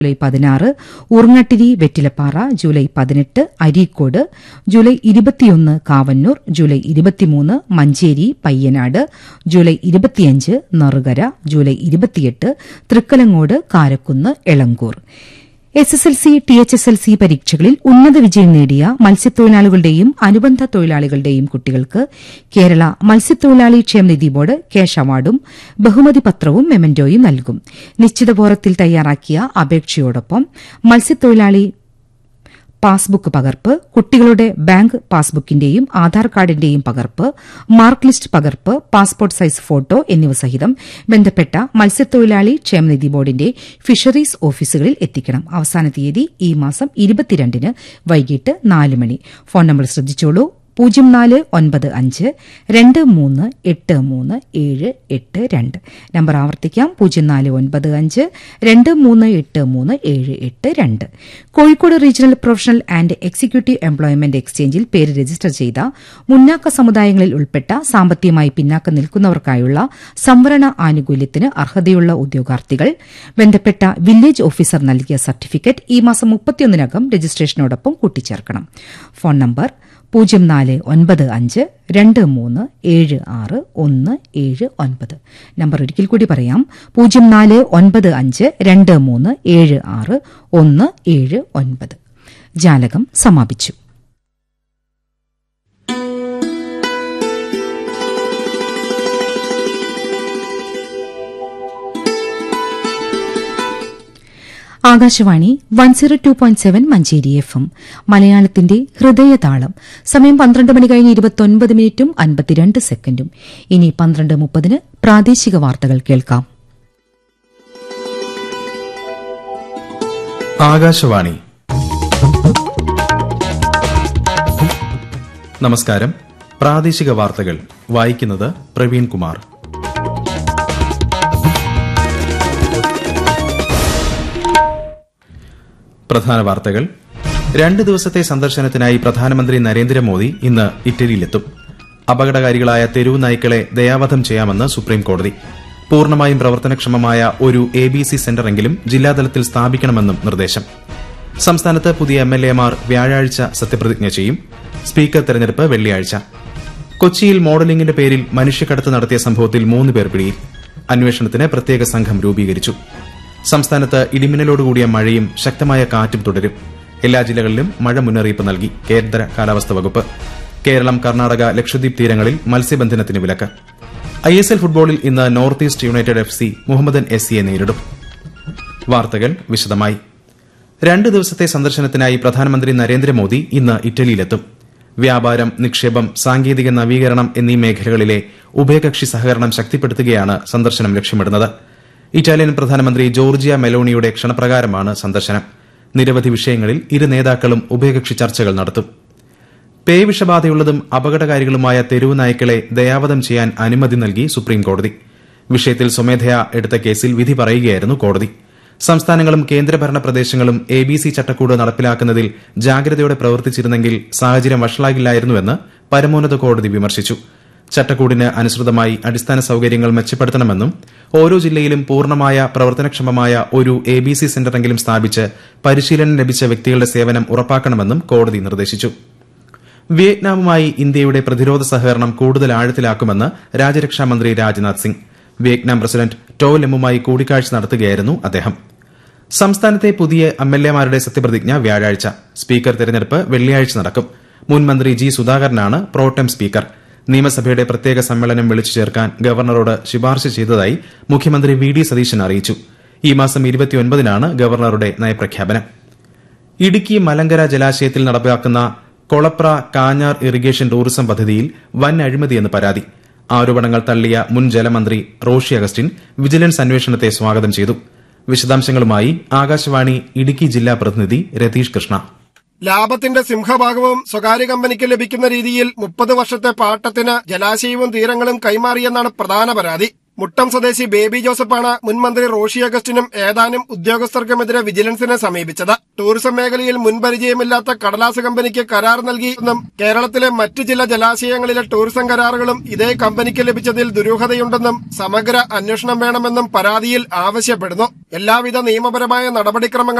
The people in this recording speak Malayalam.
ജൂലൈ പതിനാറ് ഉറുങ്ങട്ടിരി വെറ്റിലപ്പാറ ജൂലൈ പതിനെട്ട് അരീക്കോട് ജൂലൈ ഇരുപത്തിയൊന്ന് കാവന്നൂർ ജൂലൈ ഇരുപത്തിമൂന്ന് മഞ്ചേരി പയ്യനാട് ജൂലൈ ഇരുപത്തിയഞ്ച് നറുകര ജൂലൈ ഇരുപത്തിയെട്ട് Thrikkalangode Karakkunnu Elankur S S L C T H S L C പരീക്ഷകളിൽ ഉന്നത വിജയം നേടിയ മത്സ്യത്തൊഴിലാളികളുടെയും അനുബന്ധ തൊഴിലാളികളുടെയും കുട്ടികൾക്ക് കേരള മത്സ്യത്തൊഴിലാളി ക്ഷേമനിധി ബോർഡ് ക്യാഷ് അവാർഡും ബഹുമതി പത്രവും മെമന്റോയും നൽകും നിശ്ചിത ഫോറത്തിൽ തയ്യാറാക്കിയ അപേക്ഷയോടൊപ്പം മത്സ്യത്തൊഴിലാളി പാസ്ബുക്ക് പകർപ്പ് കുട്ടികളുടെ ബാങ്ക് പാസ്ബുക്കിന്റെയും ആധാർ കാർഡിന്റെയും പകർപ്പ് മാർക്ക് ലിസ്റ്റ് പകർപ്പ് പാസ്പോർട്ട് സൈസ് ഫോട്ടോ എന്നിവ സഹിതം ബന്ധപ്പെട്ട മത്സ്യത്തൊഴിലാളി ക്ഷേമനിധി ബോർഡിന്റെ ഫിഷറീസ് ഓഫീസുകളിൽ എത്തിക്കണം അവസാന തീയതി ഈ മാസം ഇരുപത്തിരണ്ടിന് വൈകിട്ട് നാല് മണി ഫോൺ നമ്പർ ശ്രദ്ധിച്ചോളൂ പൂജ്യം നാല് ഒൻപത് അഞ്ച് രണ്ട് മൂന്ന് എട്ട് മൂന്ന് ഏഴ് എട്ട് രണ്ട് നമ്പർ ആവർത്തിക്കാം പൂജ്യം നാല് ഒൻപത് അഞ്ച് രണ്ട് മൂന്ന് എട്ട് മൂന്ന് ഏഴ് എട്ട് രണ്ട് Kozhikode regional professional and executive employment എക്സ്ചേഞ്ചിൽ പേര് രജിസ്റ്റർ ചെയ്ത മുന്നാക്ക സമുദായങ്ങളിൽ ഉൾപ്പെട്ട സാമ്പത്തികമായി പിന്നാക്കം നിൽക്കുന്നവർക്കായുള്ള സംവരണ ആനുകൂല്യത്തിന് അർഹതയുള്ള ഉദ്യോഗാർത്ഥികൾ ബന്ധപ്പെട്ട വില്ലേജ് ഓഫീസർ നൽകിയ സർട്ടിഫിക്കറ്റ് ഈ മാസം മുപ്പത്തിയൊന്നിനകം രജിസ്ട്രേഷനോടൊപ്പം കൂട്ടിച്ചേർക്കണം ഫോൺ നമ്പർ പൂജ്യം നാല് ഒൻപത് അഞ്ച് രണ്ട് മൂന്ന് ഏഴ് ആറ് ഒന്ന് ഏഴ് ഒൻപത് നമ്പർ ഒരിക്കൽ കൂടി പറയാം പൂജ്യം നാല് ഒൻപത് അഞ്ച് രണ്ട് മൂന്ന് ഏഴ് ആറ് ഒന്ന് ഏഴ് ഒൻപത് ജാലകം സമാപിച്ചു Akashvani one zero two point seven Manjeri F M മലയാളത്തിന്റെ ഹൃദയതാളം സമയം പന്ത്രണ്ട് മണി കഴിഞ്ഞ് ഇരുപത്തൊൻപത് മിനിറ്റും അൻപത്തിരണ്ട് സെക്കൻഡും ഇനി പന്ത്രണ്ട് മുപ്പതിന് പ്രാദേശിക വാർത്തകൾ കേൾക്കാം ആകാശവാണി നമസ്കാരം പ്രാദേശിക വാർത്തകൾ വായിക്കുന്നത് പ്രവീൺ കുമാർ പ്രധാന വാർത്തകൾ രണ്ട് ദിവസത്തെ സന്ദർശനത്തിനായി പ്രധാനമന്ത്രി നരേന്ദ്രമോദി ഇന്ന് ഇറ്റലിയിലെത്തും അപകടകാരികളായ തെരുവ് നായ്ക്കളെ ദയാവധം ചെയ്യാമെന്ന് സുപ്രീം കോടതി പൂർണ്ണമായും പ്രവർത്തനക്ഷമമായ ഒരു എ ബി സി സെന്ററെങ്കിലും ജില്ലാതലത്തിൽ സ്ഥാപിക്കണമെന്നും നിർദ്ദേശം സംസ്ഥാനത്ത് പുതിയ എം എൽ എമാർ വ്യാഴാഴ്ച സത്യപ്രതിജ്ഞ ചെയ്യും സ്പീക്കർ തെരഞ്ഞെടുപ്പ് വെള്ളിയാഴ്ച കൊച്ചിയിൽ മോഡലിംഗിന്റെ പേരിൽ മനുഷ്യക്കടത്ത് നടത്തിയ സംഭവത്തിൽ മൂന്ന് പേർ പിടിയിൽ അന്വേഷണത്തിന് പ്രത്യേക സംഘം രൂപീകരിച്ചു സംസ്ഥാനത്ത് ഇടിമിന്നലോടുകൂടിയ മഴയും ശക്തമായ കാറ്റും തുടരും എല്ലാ ജില്ലകളിലും മഴ മുന്നറിയിപ്പ് നൽകി കേന്ദ്ര കാലാവസ്ഥാ വകുപ്പ് കേരളം കർണാടക ലക്ഷദ്വീപ് തീരങ്ങളിൽ മത്സ്യബന്ധനത്തിന് വിലക്ക് ഐ എസ് എൽ ഫുട്ബോളിൽ ഇന്ന് north east united F C Mohammedan S സിയെ നേരിടും വാർത്തകൾ വിശദമായി രണ്ട് ദിവസത്തെ സന്ദർശനത്തിനായി പ്രധാനമന്ത്രി നരേന്ദ്രമോദി ഇന്ന് ഇറ്റലിയിലെത്തും വ്യാപാരം നിക്ഷേപം സാങ്കേതിക നവീകരണം എന്നീ മേഖലകളിലെ ഉഭയകക്ഷി സഹകരണം ശക്തിപ്പെടുത്തുകയാണ് സന്ദർശനം ലക്ഷ്യമിടുന്നത് ഇറ്റാലിയൻ പ്രധാനമന്ത്രി ജോർജിയ മെലോണിയുടെ ക്ഷണപ്രകാരമാണ് സന്ദർശനം നിരവധി വിഷയങ്ങളിൽ ഇരു നേതാക്കളും ഉഭയകക്ഷി ചർച്ചകൾ നടത്തും പേവിഷബാധയുള്ളതും അപകടകാരികളുമായ തെരുവ് നായ്ക്കളെ ദയാവധം ചെയ്യാൻ അനുമതി നൽകി സുപ്രീംകോടതി വിഷയത്തിൽ സ്വമേധയാ എടുത്ത കേസിൽ വിധി പറയുകയായിരുന്നു കോടതി സംസ്ഥാനങ്ങളും കേന്ദ്രഭരണ പ്രദേശങ്ങളും എ ബി സി ചട്ടക്കൂട് നടപ്പിലാക്കുന്നതിൽ ജാഗ്രതയോടെ പ്രവർത്തിച്ചിരുന്നെങ്കിൽ സാഹചര്യം വഷളാകില്ലായിരുന്നുവെന്ന് പരമോന്നത കോടതി വിമർശിച്ചു ചട്ടക്കൂടിന് അനുസൃതമായി അടിസ്ഥാന സൌകര്യങ്ങൾ മെച്ചപ്പെടുത്തണമെന്നും ഓരോ ജില്ലയിലും പൂർണ്ണമായ പ്രവർത്തനക്ഷമമായ ഒരു എ ബി സി സെന്ററെങ്കിലും സ്ഥാപിച്ച് പരിശീലനം ലഭിച്ച വ്യക്തികളുടെ സേവനം ഉറപ്പാക്കണമെന്നും കോടതി നിർദ്ദേശിച്ചു വിയറ്റ്നാമുമായി ഇന്ത്യയുടെ പ്രതിരോധ സഹകരണം കൂടുതൽ ആഴത്തിലാക്കുമെന്ന് രാജ്യരക്ഷാമന്ത്രി Rajnath Singh Vietnam president To ലെമ്മുമായി കൂടിക്കാഴ്ച നടത്തുകയായിരുന്നു അദ്ദേഹം സംസ്ഥാനത്തെ പുതിയ എംഎൽഎമാരുടെ സത്യപ്രതിജ്ഞ വ്യാഴാഴ്ച സ്പീക്കർ തെരഞ്ഞെടുപ്പ് വെള്ളിയാഴ്ച നടക്കും മുൻ മന്ത്രി ജി സുധാകരനാണ് പ്രോട്ടം സ്പീക്കർ നിയമസഭയുടെ പ്രത്യേക സമ്മേളനം വിളിച്ചു ചേർക്കാൻ ഗവർണറോട് ശുപാർശ ചെയ്തതായി മുഖ്യമന്ത്രി വി ഡി സതീശൻ അറിയിച്ചു ഈ മാസം ഇരുപത്തിയൊൻപതിനാണ് ഗവർണറുടെ നയപ്രഖ്യാപനം ഇടുക്കി മലങ്കര ജലാശയത്തിൽ നടപ്പാക്കുന്ന കൊളപ്ര കാഞ്ഞാർ ഇറിഗേഷൻ ടൂറിസം പദ്ധതിയിൽ വൻ അഴിമതിയെന്ന് പരാതി ആരോപണങ്ങൾ തള്ളിയ മുൻ ജലമന്ത്രി റോഷി അഗസ്റ്റിൻ വിജിലൻസ് അന്വേഷണത്തെ സ്വാഗതം ചെയ്തു വിശദാംശങ്ങളുമായി ആകാശവാണി ഇടുക്കി ജില്ലാ പ്രതിനിധി രതീഷ് കൃഷ്ണ ലാഭത്തിന്റെ സിംഹഭാഗവും സ്വകാര്യ കമ്പനിക്ക് ലഭിക്കുന്ന രീതിയിൽ മുപ്പത് വർഷത്തെ പാട്ടത്തിന് ജലാശയവും തീരങ്ങളും കൈമാറിയെന്നാണ് പ്രധാന പരാതി മുട്ടം സ്വദേശി ബേബി ജോസഫാണ് മുൻ മന്ത്രി റോഷി അഗസ്റ്റിനും ഏതാനും ഉദ്യോഗസ്ഥർക്കുമെതിരെ വിജിലൻസിനെ സമീപിച്ചത് ടൂറിസം മേഖലയിൽ മുൻപരിചയമില്ലാത്ത കടലാസ് കമ്പനിക്ക് കരാർ നൽകിയെന്നും കേരളത്തിലെ മറ്റു ചില ജലാശയങ്ങളിലെ ടൂറിസം കരാറുകളും ഇതേ കമ്പനിക്ക് ലഭിച്ചതിൽ ദുരൂഹതയുണ്ടെന്നും സമഗ്ര അന്വേഷണം വേണമെന്നും പരാതിയിൽ ആവശ്യപ്പെടുന്നു എല്ലാവിധ നിയമപരമായ നടപടിക്രമങ്ങൾ